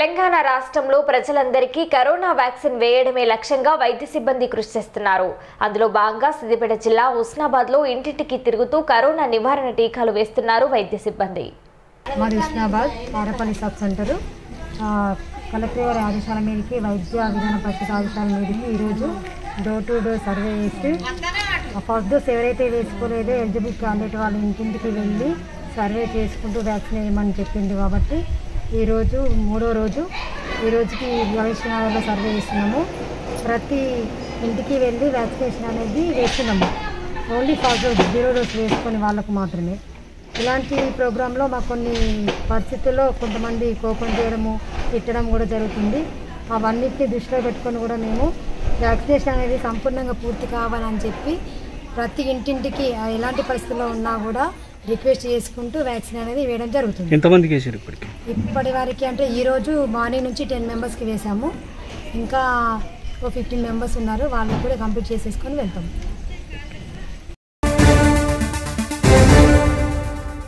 తెలంగాణ రాష్ట్రంలో ప్రజలందరికీ corona vaccine వేయడమే లక్ష్యంగా వైద్య సిబ్బంది కృషి చేస్తున్నారు అందులో భాగంగా సిద్దిపేట జిల్లా హుస్నాబాద్ లో ఇంటింటికి తిరుగుతూ కరోనా నివారణ టీకాలు వేస్తున్నారు వైద్య సిబ్బంది మాది హుస్నాబాద్ పారపల్లి సబ్ సెంటరు ఆ, కలెక్టర్ గారి ఆదేశాల మేరకు వైద్య విధాన పరిషత్ ఆదేశాల మేరకు ఈరోజు డోర్ టు డోర్ సర్వే చేసి ఆ ఫస్ట్ డోస్ ఎవరైతే వేసుకోలేదో ఎలిజిబుల్ క్యాండిడేట్ వాళ్ళ ఇంటింటికి వెళ్ళి సర్వే చేసుకుంటూ వ్యాక్సిన్ వేయమని చెప్పింది కాబట్టి ఈరోజు మూడో రోజు ఈ రోజుకి గవేషణలో సర్వే చేస్తున్నాము ప్రతి ఇంటికి వెళ్ళి వ్యాక్సినేషన్ అనేది వేస్తున్నాము only first dose zero dose వేసుకొని వాళ్ళకు మాత్రమే ఇలాంటి ప్రోగ్రాంలో మాకు కొన్ని పరిస్థితుల్లో కొంతమంది కోపం చేయడము తిట్టడం కూడా జరుగుతుంది అవన్నిటిని దృష్టిలో పెట్టుకొని కూడా మేము వ్యాక్సినేషన్ అనేది సంపూర్ణంగా పూర్తి కావాలని చెప్పి ప్రతి ఇంటింటికి ఆ ఎలాంటి పరిస్థితుల్లో ఉన్నా కూడా రిక్వెస్ట్ చేసుకుంటూ వ్యాక్సిన్ అనేది వేయడం జరుగుతుంది ఎంతమందికి వేసారు ఇప్పటికి ఇప్పటి వరకు అంటే ఈరోజు మార్నింగ్ నుంచి టెన్ మెంబర్స్కి వేసాము ఇంకా ఓ ఫిఫ్టీన్ మెంబర్స్ ఉన్నారు వాళ్ళకి కూడా కంప్లీట్ చేసేసుకొని వెళ్తాము